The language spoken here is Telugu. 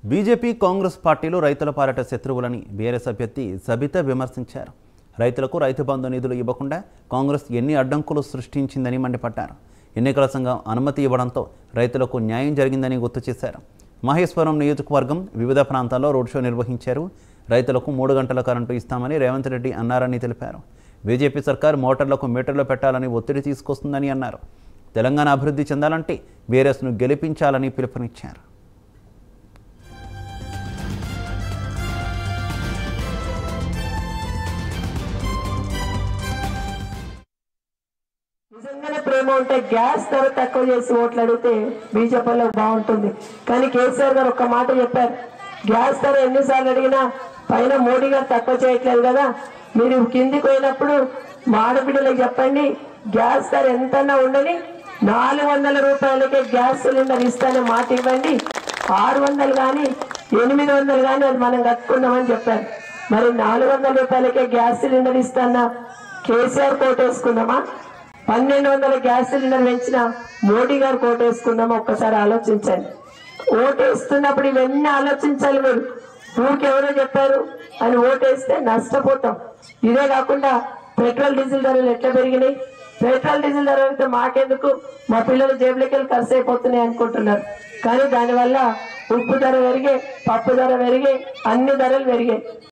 బీజేపీ కాంగ్రెస్ పార్టీలు రైతుల పాలట శత్రువులని బీఆర్ఎస్ అభ్యర్థి సబిత విమర్శించారు రైతులకు రైతు బంధు నిధులు ఇవ్వకుండా కాంగ్రెస్ ఎన్ని అడ్డంకులు సృష్టించిందని మండిపడ్డారు ఎన్నికల సంఘం అనుమతి ఇవ్వడంతో రైతులకు న్యాయం జరిగిందని గుర్తు చేశారు మహేశ్వరం నియోజకవర్గం వివిధ ప్రాంతాల్లో రోడ్ షో నిర్వహించారు రైతులకు మూడు గంటల కరెంటు ఇస్తామని రేవంత్ రెడ్డి అన్నారని తెలిపారు బీజేపీ సర్కార్ మోటార్లకు మీటర్లు పెట్టాలని ఒత్తిడి తీసుకొస్తుందని అన్నారు తెలంగాణ అభివృద్ధి చెందాలంటే బీఆర్ఎస్ను గెలిపించాలని పిలుపునిచ్చారు నిజంగానే ప్రేమ ఉంటే గ్యాస్ ధర తక్కువ చేసి ఓట్లు అడిగితే బీజేపీలో బాగుంటుంది కానీ కేసీఆర్ గారు ఒక్క మాట చెప్పారు గ్యాస్ ధర ఎన్నిసార్లు అడిగినా పైన మోడీ గారు తక్కువ చేయట్లేదు కదా మీరు కిందికి పోయినప్పుడు మా ఆడబిడ్డలకు చెప్పండి గ్యాస్ ధర ఎంతన్నా ఉండని నాలుగు వందల రూపాయలకే గ్యాస్ సిలిండర్ ఇస్తానే మాట ఇవ్వండి ఆరు వందలు కానీ ఎనిమిది వందలు కానీ అది మనం కట్టుకుందామని చెప్పారు మరి నాలుగు వందల రూపాయలకే గ్యాస్ సిలిండర్ ఇస్తానా కేసీఆర్ కోటేసుకుందామా పన్నెండు వందల గ్యాస్ సిలిండర్ పెంచిన మోడీ గారు కోటేసుకుందామా ఒక్కసారి ఆలోచించండి ఓటేస్తున్నప్పుడు ఇవన్నీ ఆలోచించాలి మీరు ఊరికెవరో చెప్పారు అని ఓటేస్తే నష్టపోతాం ఇదే కాకుండా పెట్రోల్ డీజిల్ ధరలు ఎట్లా పెరిగినాయి పెట్రోల్ డీజిల్ ధర అయితే మాకెందుకు మా పిల్లలు జేబులకి వెళ్ళి ఖర్చు అయిపోతున్నాయి అనుకుంటున్నారు కానీ దానివల్ల ఉప్పు ధర పెరిగే పప్పు ధర పెరిగే అన్ని ధరలు పెరిగాయి